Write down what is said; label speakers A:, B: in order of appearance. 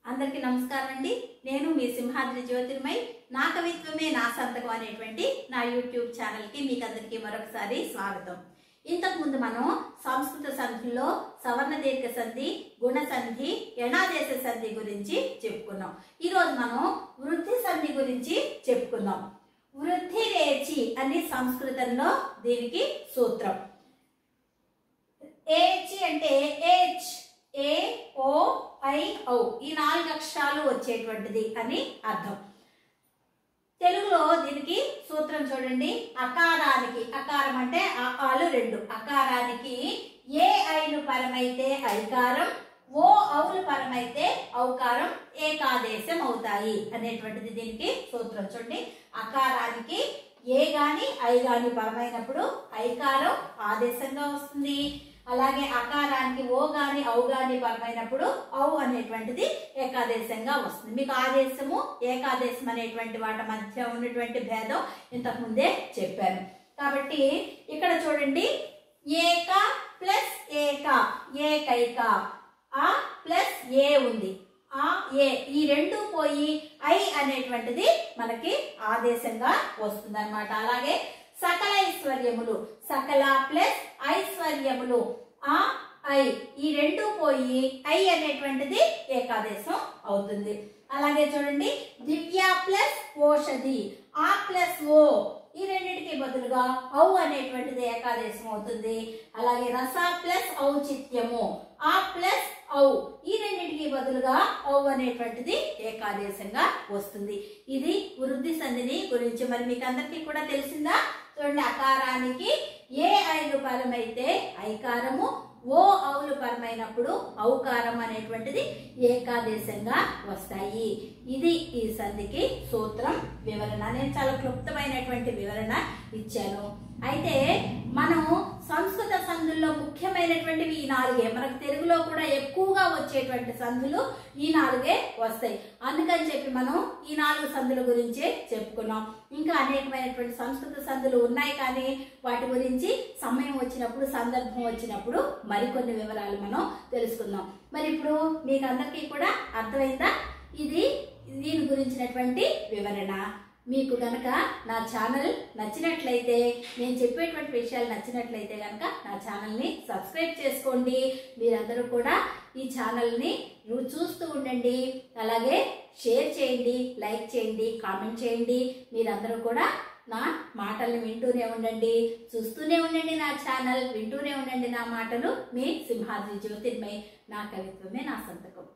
A: అందరికీ నమస్కారం అండి నేను మీ సింహాద్రి జ్యోతిర్మయ్ నా కవిత్వమే నా సంతకం అనేటువంటి నా యూట్యూబ్ ఛానల్కి మీకు అందరికీ మరొకసారి స్వాగతం ఇంతకు ముందు మనం సంస్కృత సంధిలో సవర్ణ దీర్ఘ సంధి గుణ సంధి ఎణాదేశ సంధి గురించి చెప్పుకున్నాం ఈరోజు మనం వృద్ధి సంధి గురించి చెప్పుకుందాం వృద్ధి రేచి అని సంస్కృతంలో దీనికి సూత్రం ఏచి అంటే ఏచ్ ఏ ఓ ఐ ఔ ఈ నాలుగు అక్షరాలు వచ్చేటువంటిది అని అర్థం తెలుగులో దీనికి సూత్రం చూడండి అకారానికి అకారం అంటే ఆలు రెండు అకారానికి ఏ ఐలు పరమైతే ఐకారం ఓ ఔలు పరమైతే ఔకారం ఏకాదేశం అవుతాయి అనేటువంటిది దీనికి సూత్రం చూడండి అకారానికి ఏ గాని ఐ గాని పరమైనప్పుడు ఐకారం ఆదేశంగా వస్తుంది అలాగే అకారానికి ఓ గాని ఔ గాని పరమైనప్పుడు ఔ అనేటువంటిది ఏకాదేశంగా వస్తుంది మీకు ఆదేశము ఏకాదేశం అనేటువంటి వాటి మధ్య ఉన్నటువంటి భేదం ఇంతకు ముందే చెప్పాను కాబట్టి ఇక్కడ చూడండి ఏక ప్లస్ ఏక ఏకైక ఆ ప్లస్ ఏ ఉంది ఆ ఏ ఈ రెండు పోయి ఐ అనేటువంటిది మనకి ఆదేశంగా వస్తుంది అలాగే సకల ఐశ్వర్యములు సకల ప్లస్ ఐశ్వర్యములు ఆ ఐ ఈ రెండు పోయి ఐ అనేటువంటిది ఏకాదేశం అవుతుంది అలాగే చూడండి దివ్య ప్లస్ ఓషధి ఆ ప్లస్ ఓ ఈ రెండింటికి బదులుగా ఔ అనేటువంటిది ఏకాదేశం అవుతుంది అలాగే రస ప్లస్ ఔచిత్యము ఆ ప్లస్ ఔ ఈ రెండింటికి బదులుగా ఔ అనేటువంటిది ఏకాదేశంగా వస్తుంది ఇది వృద్ధి సంధిని గురించి మరి మీకు అందరికీ కూడా తెలిసిందా చూడండి అకారానికి ఏ ఐదు పరమైతే ఐకారము ఓ ఔలు పరమైనప్పుడు ఔకారం అనేటువంటిది ఏకాదేశంగా వస్తాయి ఇది ఈ సంధికి సూత్రం వివరణ నేను చాలా క్లుప్తమైనటువంటి వివరణ ఇచ్చాను అయితే మనం సంస్కృత సంధుల్లో ముఖ్యమైనటువంటివి ఈ నాలుగే మనకు తెలుగులో కూడా ఎక్కువగా వచ్చేటువంటి సంధులు ఈ నాలుగే వస్తాయి అందుకని చెప్పి మనం ఈ నాలుగు సంధుల గురించే చెప్పుకున్నాం ఇంకా అనేకమైనటువంటి సంస్కృత సంధులు ఉన్నాయి కానీ వాటి గురించి సమయం వచ్చినప్పుడు సందర్భం వచ్చినప్పుడు మరికొన్ని వివరాలు మనం తెలుసుకుందాం మరి ఇప్పుడు మీకు అందరికీ కూడా అర్థమైందా ఇది దీని గురించినటువంటి వివరణ మీకు కనుక నా ఛానల్ నచ్చినట్లయితే నేను చెప్పేటువంటి విషయాలు నచ్చినట్లయితే కనుక నా ఛానల్ని సబ్స్క్రైబ్ చేసుకోండి మీరందరూ కూడా ఈ ఛానల్ని నువ్వు చూస్తూ ఉండండి అలాగే షేర్ చేయండి లైక్ చేయండి కామెంట్ చేయండి మీరందరూ కూడా నా మాటల్ని వింటూనే ఉండండి చూస్తూనే ఉండండి నా ఛానల్ వింటూనే ఉండండి నా మాటలు మీ సింహాద్రి జ్యోతిర్మయ్ నా కవిత్వమే నా సంతకం